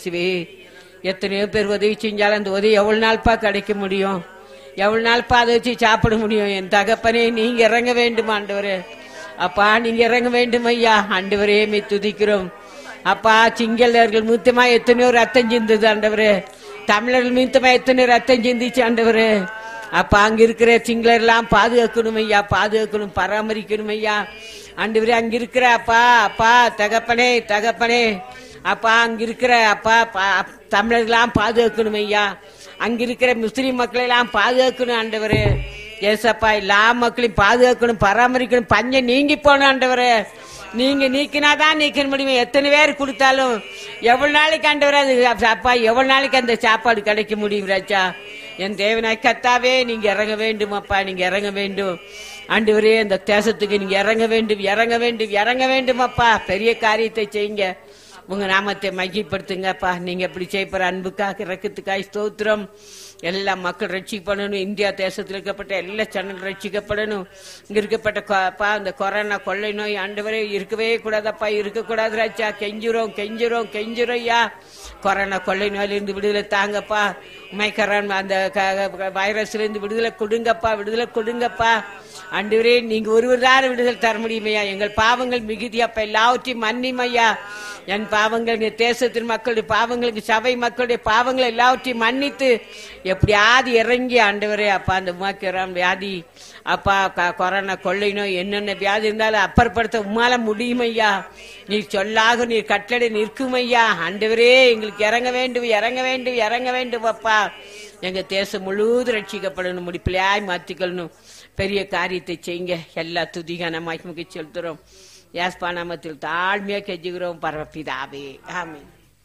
சிவே எத்தனையோ பேர் உதவி செஞ்சாலும் அந்த உதவி எவ்வளவு நாள்ப்பா கிடைக்க முடியும் எவ்வளவு நாள்ப்பா அதை வச்சு சாப்பிட முடியும் என் தகப்பனே நீங்க இறங்க வேண்டும் ஆண்டவரே அப்பா நீங்க இறங்க வேண்டும் ஐயா ஆண்டவரே மே துதிக்கிறோம் அப்பா சிங்களர்கள் மூத்தமா எத்தனையோ ரத்தம் சிந்துது ஆண்டவரே தமிழர்கள் மூத்தமா எத்தனையோ ரத்தம் சிந்திச்சு ஆண்டவரே அப்பா அங்க இருக்கிற சிங்களர் எல்லாம் பாதுகாக்கணும் ஐயா பாதுகாக்கணும் பராமரிக்கணும் ஐயா ஆண்டவரே அங்க இருக்கிற அப்பா அப்பா தகப்பனே தகப்பனே அப்பா அங்க இருக்கிற அப்பா பா- தமிழர்களாம் பாதுகாக்கணும் ஐயா அங்க இருக்கிற முஸ்லீம் மக்களை எல்லாம் பாதுகாக்கணும் ஆண்டவரே ஏசப்பா எல்லா மக்களையும் பாதுகாக்கணும் பராமரிக்கணும் பஞ்சம் நீங்கி போன ஆண்டவரே நீங்க நீக்கினாதான் நீக்க முடியும் எத்தனை பேர் கொடுத்தாலும் எவ்வளவு நாளைக்கு ஆண்டவரே அது அப்பா எவ்வளவு நாளைக்கு அந்த சாப்பாடு கிடைக்க முடியும் ராஜா என் தேவனாய் கத்தாவே நீங்க இறங்க வேண்டும் அப்பா நீங்க இறங்க வேண்டும் ஆண்டவரே அந்த தேசத்துக்கு நீங்க இறங்க வேண்டும் இறங்க வேண்டும் இறங்க வேண்டும் அப்பா பெரிய காரியத்தை செய்யுங்க உங்க நாமத்தை மகிப்படுத்துங்கப்பா நீங்க எப்படி செய்யப்படுற அன்புக்காக இறக்கத்துக்காய் ஸ்தோத்திரம் எல்லா மக்கள் ரட்சிக்கப்படணும் இந்தியா தேசத்தில் இருக்கப்பட்ட எல்லா சேனல் ரட்சிக்கப்படணும் இங்க இருக்கப்பட்ட கொ- பா இந்த கொரோனா கொள்ளை நோய் ஆண்டவரே இருக்கவே கூடாதப்பா இருக்கக்கூடாது ராஜா கெஞ்சுறோம் கெஞ்சுறோம் கெஞ்சுறோம் ஐயா கொரோனா கொள்ளை நோயிலிருந்து விடுதலை தாங்கப்பா உமைக்கரான் அந்த க- வைரஸ்ல இருந்து விடுதலை கொடுங்கப்பா விடுதலை கொடுங்கப்பா ஆண்டவரே நீங்க ஒருவர் தான் விடுதலை தர முடியுமையா எங்கள் பாவங்கள் மிகுதியப்பா எல்லாவற்றையும் மன்னிமையா என் பாவங்கள் எங்க தேசத்தின் மக்களுடைய பாவங்களுக்கு சபை மக்களுடைய பாவங்கள் எல்லாவற்றையும் மன்னித்து எப்படியாவது இறங்கி ஆண்டவரே அப்பா அந்த உமாக்கிறான் வியாதி அப்பா க- கொரோனா கொள்ளை நோய் என்னென்ன வியாதி இருந்தாலும் அப்புறப்படுத்த உமால முடியுமையா நீ சொல்லாக நீ கட்டளை நிற்குமையா ஆண்டவரே எங்களுக்கு இறங்க வேண்டும் இறங்க வேண்டும் இறங்க வேண்டும் அப்பா எங்க தேசம் முழுவதும் ரட்சிக்கப்படணும் முடிப்பிலையாய் மாத்திக்கொள்ளணும் பெரிய காரியத்தை செய்யுங்க எல்லா துதிகான மகிமுக செலுத்துறோம் யாஸ்பா நாமத்தில் தாழ்மையா கெஞ்சுகிறோம் பரவப்பிதாவே ஆமென்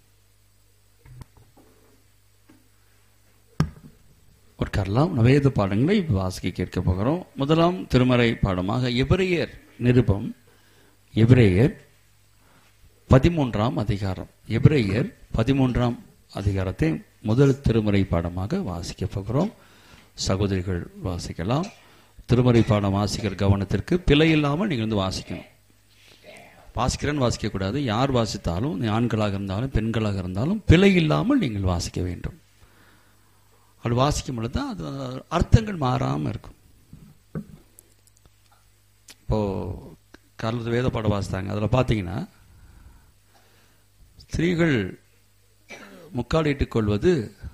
உட்காரலாம் வேத பாடங்களை வாசிக்க கேட்க போகிறோம் முதலாம் திருமறை பாடமாக எபிரேயர் நிருபம் எபிரேயர் பதிமூன்றாம் அதிகாரம் எபிரேயர் பதிமூன்றாம் அதிகாரத்தை முதல் திருமறை பாடமாக வாசிக்க போகிறோம் சகோதரிகள் வாசிக்கலாம் திருமறை பாடம் வாசிக்கிற கவனத்திற்கு பிழை இல்லாமல் நீங்கள் வந்து வாசிக்கணும் வாசிக்கிறேன்னு வாசிக்கக்கூடாது யார் வாசித்தாலும் நீ ஆண்களாக இருந்தாலும் பெண்களாக இருந்தாலும் பிழை இல்லாமல் நீங்கள் வாசிக்க வேண்டும் அப்படி வாசிக்கும் பொழுது தான் அது அர்த்தங்கள் மாறாமல் இருக்கும் இப்போ காலத்து வேத பாடம் வாசித்தாங்க அதில் பார்த்தீங்கன்னா ஸ்திரீகள் முக்காடிட்டுக் கொள்வது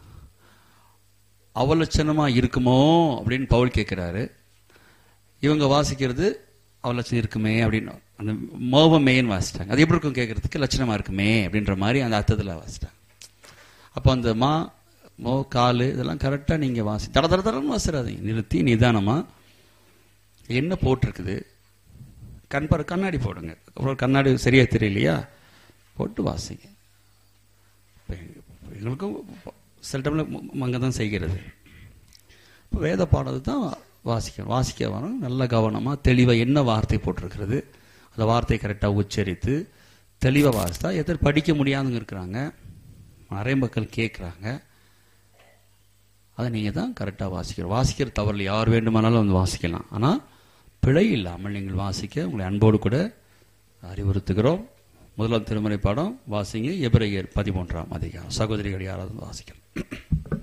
அவலட்சணமா இருக்குமோ அப்படின்னு பவுல் கேட்கிறாரு இவங்க வாசிக்கிறது அவலட்சணம் இருக்குமே அப்படின்னு அந்த மோபமேன்னு வாசிட்டாங்க அது எப்படி இருக்கும் கேட்கறதுக்கு லட்சணமா இருக்குமே அப்படின்ற மாதிரி அந்த அர்த்தத்தில் வாசிட்டாங்க அப்போ அந்த மா மோ காலு இதெல்லாம் கரெக்டாக நீங்கள் வாசி தட தட தடன்னு வாசிடாதீங்க நிறுத்தி நிதானமாக என்ன போட்டிருக்குது கண் பாரு கண்ணாடி போடுங்க அப்புறம் கண்ணாடி சரியா தெரியலையா போட்டு வாசிங்க இப்ப எங்களுக்கும் சில டைமில் அங்கே தான் செய்கிறது இப்போ வேத பாடத்தை தான் வாசிக்கணும் வாசிக்க வரோம் நல்ல கவனமாக தெளிவாக என்ன வார்த்தை போட்டிருக்கிறது அந்த வார்த்தையை கரெக்டாக உச்சரித்து தெளிவாக வாசித்தா எத்தனை படிக்க முடியாதவங்க இருக்கிறாங்க நிறைய மக்கள் கேட்குறாங்க அதை நீங்கள் தான் கரெக்டாக வாசிக்கணும் வாசிக்கிற தவறில் யார் வேண்டுமானாலும் வந்து வாசிக்கலாம் ஆனால் பிழை இல்லாமல் நீங்கள் வாசிக்க உங்களை அன்போடு கூட அறிவுறுத்துகிறோம் முதலாம் திருமறை பாடம் வாசிங்க எபிரேயர் பதிமூன்றாம் அதிகாரம் சகோதரிகள் யாராவது வாசிக்கலாம்